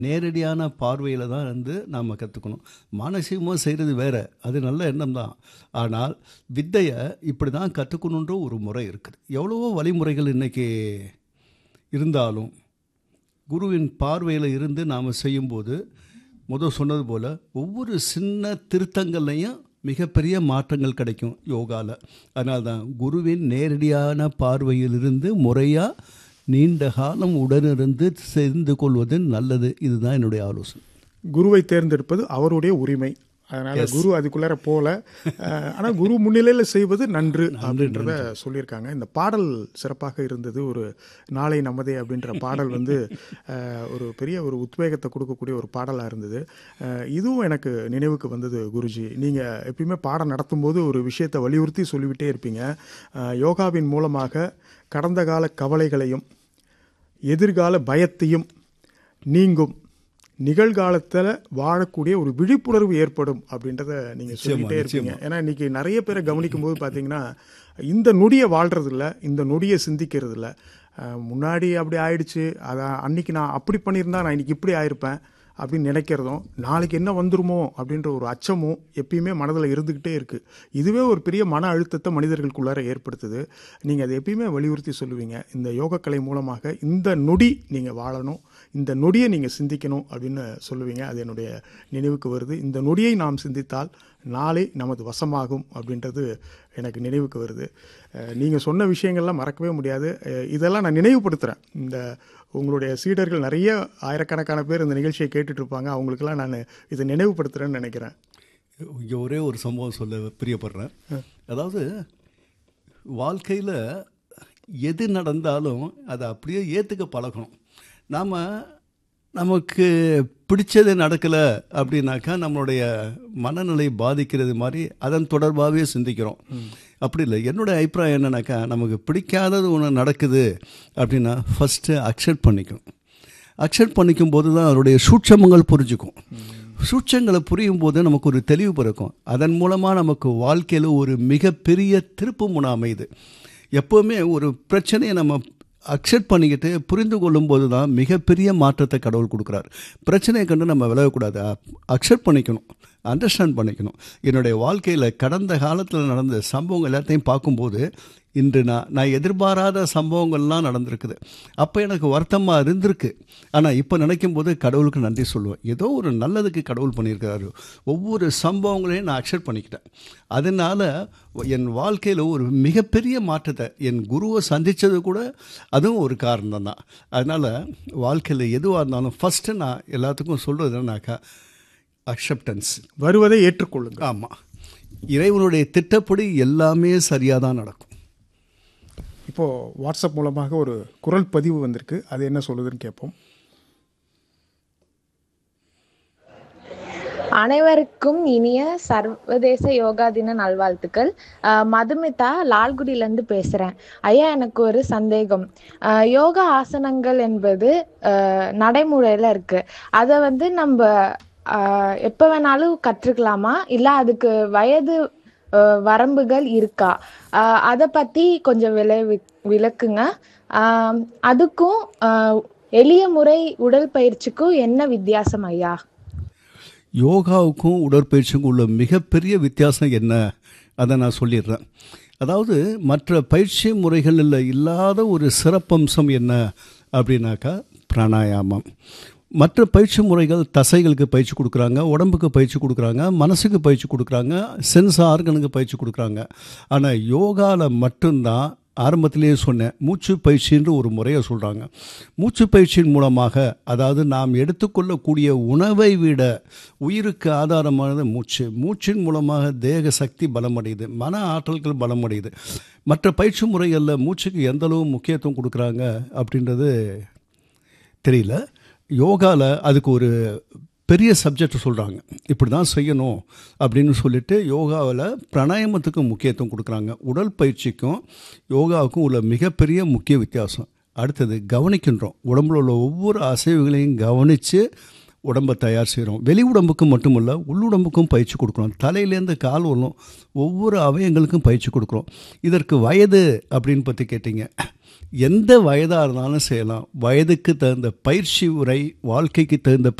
நேரடியான பார்வையில் தான் வந்து நாம் கற்றுக்கணும் மானசீகமாக செய்கிறது வேற அது நல்ல எண்ணம் தான் ஆனால் வித்தையை இப்படி தான் கற்றுக்கணுன்ற ஒரு முறை இருக்குது எவ்வளவோ வழிமுறைகள் இன்றைக்கி இருந்தாலும் குருவின் பார்வையில் இருந்து நாம் செய்யும்போது முதல் சொன்னது போல் ஒவ்வொரு சின்ன திருத்தங்கள்லையும் மிகப்பெரிய மாற்றங்கள் கிடைக்கும் யோகாவில் அதனால தான் குருவின் நேரடியான பார்வையிலிருந்து முறையாக நீண்ட காலம் உடனிருந்து தெரிந்து கொள்வது நல்லது இதுதான் என்னுடைய ஆலோசனை குருவை தேர்ந்தெடுப்பது அவருடைய உரிமை அதனால குரு அதுக்குள்ளார போல அஹ், ஆனா குரு முன்னிலையில் செய்வது நன்று அப்படின்றத சொல்லியிருக்காங்க இந்த பாடல் சிறப்பாக இருந்தது ஒரு நாளை நமதே அப்படின்ற பாடல் வந்து அஹ், ஒரு பெரிய ஒரு உத்வேகத்தை கொடுக்கக்கூடிய ஒரு பாடலாக இருந்தது அஹ், இதுவும் எனக்கு நினைவுக்கு வந்தது குருஜி நீங்கள் எப்பயுமே பாடம் நடத்தும்போது ஒரு விஷயத்தை வலியுறுத்தி சொல்லிவிட்டே இருப்பீங்க அஹ், யோகாவின் மூலமாக கடந்த கால கவலைகளையும் எதிர்கால பயத்தையும் நீங்கும் நிகழ்காலத்தில் வாழக்கூடிய ஒரு விழிப்புணர்வு ஏற்படும் அப்படின்றத நீங்கள் சொல்லிட்டே இருப்பீங்க ஏன்னா இன்னைக்கு நிறைய பேரை கவனிக்கும் போது பார்த்தீங்கன்னா இந்த நொடியை வாழ்றது இல்ல இந்த நொடியை சிந்திக்கிறது இல்ல அஹ் முன்னாடி அப்படி ஆயிடுச்சு அதான் அன்னைக்கு நான் அப்படி பண்ணியிருந்தா நான் இன்னைக்கு இப்படி ஆயிருப்பேன் அப்படின்னு நினைக்கிறதும் நாளைக்கு என்ன வந்துருமோ அப்படின்ற ஒரு அச்சமும் எப்பயுமே மனதில் இருந்துக்கிட்டே இருக்குது இதுவே ஒரு பெரிய மன அழுத்தத்தை மனிதர்களுக்குள்ளார ஏற்படுத்துது நீங்கள் அதை எப்பயுமே வலியுறுத்தி சொல்லுவீங்க இந்த யோகக்கலை மூலமாக இந்த நொடி நீங்கள் வாழணும் இந்த நொடியை நீங்கள் சிந்திக்கணும் அப்படின்னு சொல்லுவீங்க அது என்னுடைய நினைவுக்கு வருது இந்த நொடியை நாம் சிந்தித்தால் நாளை நமது வசமாகும் அப்படின்றது எனக்கு நினைவுக்கு வருது நீங்கள் சொன்ன விஷயங்கள்லாம் மறக்கவே முடியாது அஹ் இதெல்லாம் நான் நினைவுபடுத்துகிறேன் இந்த உங்களுடைய சீடர்கள் நிறைய ஆயிரக்கணக்கான பேர் இந்த நிகழ்ச்சியை கேட்டுட்டு இருப்பாங்க அவங்களுக்கெல்லாம் நான் இதை நினைவுபடுத்துகிறேன்னு நினைக்கிறேன் இங்கே ஒரே ஒரு சம்பவம் சொல்ல பிரியப்படுறேன் அதாவது வாழ்க்கையில் எது நடந்தாலும் அதை அப்படியே ஏற்றுக்க பழகணும் நாம் நமக்கு பிடிச்சது நடக்கலை அப்படின்னாக்கா நம்மளுடைய மனநிலை பாதிக்கிறது மாதிரி அதன் தொடர்பாகவே சிந்திக்கிறோம் அப்படி இல்லை என்னோட அபிப்பிராயம் என்னன்னாக்கா நமக்கு பிடிக்காதது ஒன்று நடக்குது அப்படின்னா ஃபஸ்ட்டு அக்செப்ட் பண்ணிக்கணும் அக்செப்ட் பண்ணிக்கும் போது தான் அதனுடைய சூட்சமங்கள் புரிஞ்சுக்கும் சூட்சங்களை புரியும் போது நமக்கு ஒரு தெளிவு பிறக்கும் அதன் மூலமாக நமக்கு வாழ்க்கையில் ஒரு மிகப்பெரிய திருப்பு முனை அமையுது எப்போவுமே ஒரு பிரச்சனையை நம்ம அக்செப்ட் பண்ணிக்கிட்டு புரிந்து கொள்ளும்போது தான் மிகப்பெரிய மாற்றத்தை கடவுள் கொடுக்குறார் பிரச்சனையை கண்டு நம்ம விலகக்கூடாது அக்செப்ட் பண்ணிக்கணும் அண்டர்ஸ்டாண்ட் பண்ணிக்கணும் என்னுடைய வாழ்க்கையில் கடந்த காலத்தில் நடந்த சம்பவங்கள் எல்லாத்தையும் பார்க்கும்போது இன்று நான் நான் எதிர்பாராத சம்பவங்கள்லாம் நடந்திருக்குது அப்போ எனக்கு வருத்தமாக இருந்திருக்கு ஆனால் இப்போ நினைக்கும் போது கடவுளுக்கு நன்றி சொல்லுவேன் ஏதோ ஒரு நல்லதுக்கு கடவுள் பண்ணியிருக்கிறாரு ஒவ்வொரு சம்பவங்களையும் நான் அக்செப்ட் பண்ணிக்கிட்டேன் அதனால் என் வாழ்க்கையில் ஒரு மிகப்பெரிய மாற்றத்தை என் குருவை சந்தித்தது கூட அதுவும் ஒரு காரணம் தான் அதனால் வாழ்க்கையில் எதுவாக இருந்தாலும் ஃபஸ்ட்டு நான் எல்லாத்துக்கும் சொல்கிறது என்னன்னாக்கா அக்செப்டன்ஸ் வருவதை ஏற்றுக்கொள்ளுங்க ஆமாம் இறைவனுடைய திட்டப்படி எல்லாமே சரியாக தான் நடக்கும் இப்போது வாட்ஸ்அப் மூலமாக ஒரு குரல் பதிவு வந்திருக்கு அது என்ன சொல்லுதுன்னு கேட்போம் அனைவருக்கும் இனிய சர்வதேச யோகா தின நல்வாழ்த்துக்கள் அஹ் மதுமிதா லால்குடியிலேருந்து பேசுகிறேன் ஐயா எனக்கு ஒரு சந்தேகம் அஹ் யோகா ஆசனங்கள் என்பது அஹ் நடைமுறையில் இருக்குது அதை வந்து நம்ம அஹ் எப்போ வேணாலும் கற்றுக்கலாமா இல்லை அதுக்கு வயது அஹ் வரம்புகள் இருக்கா அஹ் அதை பற்றி கொஞ்சம் விளைவி விளக்குங்க அஹ் அதுக்கும் அஹ் எளிய முறை உடற்பயிற்சிக்கும் என்ன வித்தியாசம் ஐயா யோகாவுக்கும் உடற்பயிற்சிக்கும் உள்ள மிகப்பெரிய வித்தியாசம் என்ன அதை நான் சொல்லிடுறேன் அதாவது மற்ற பயிற்சி முறைகளில் இல்லாத ஒரு சிறப்பம்சம் என்ன அப்படின்னாக்கா பிராணாயாமம் மற்ற பயிற்சி முறைகள் தசைகளுக்கு பயிற்சி கொடுக்குறாங்க உடம்புக்கு பயிற்சி கொடுக்குறாங்க மனசுக்கு பயிற்சி கொடுக்குறாங்க சென்ஸ் ஆர்கனுக்கு பயிற்சி கொடுக்குறாங்க ஆனால் யோகாவில் மட்டும்தான் ஆரம்பத்திலேயே சொன்னேன் மூச்சு பயிற்சின்ற ஒரு முறையை சொல்கிறாங்க மூச்சு பயிற்சியின் மூலமாக அதாவது நாம் எடுத்துக்கொள்ளக்கூடிய உணவை விட உயிருக்கு ஆதாரமானது மூச்சு மூச்சின் மூலமாக தேக சக்தி பலமடையுது மன ஆற்றல்கள் பலமடையுது மற்ற பயிற்சி முறைகளில் மூச்சுக்கு எந்த அளவு முக்கியத்துவம் கொடுக்குறாங்க அப்படின்றது தெரியல யோகாவில் அதுக்கு ஒரு பெரிய சப்ஜெக்ட் சொல்கிறாங்க இப்படி தான் செய்யணும் அப்படின்னு சொல்லிட்டு யோகாவில் பிராணாயாமத்துக்கு முக்கியத்துவம் கொடுக்குறாங்க உடல் பயிற்சிக்கும் யோகாவுக்கும் உள்ள மிகப்பெரிய முக்கிய வித்தியாசம் அடுத்தது கவனிக்கின்றோம் உடம்புல உள்ள ஒவ்வொரு அசைவுகளையும் கவனித்து உடம்பை தயார் செய்கிறோம் வெளி உடம்புக்கு மட்டுமல்ல உள்ளுடம்புக்கும் பயிற்சி கொடுக்குறோம் தலையிலேருந்து கால் வரலும் ஒவ்வொரு அவயங்களுக்கும் பயிற்சி கொடுக்குறோம் இதற்கு வயது அப்படின்னு பற்றி கேட்டிங்க எந்த வயதாக இருந்தாலும் செய்யலாம் வயதுக்கு தகுந்த பயிற்சி உரை வாழ்க்கைக்கு தகுந்த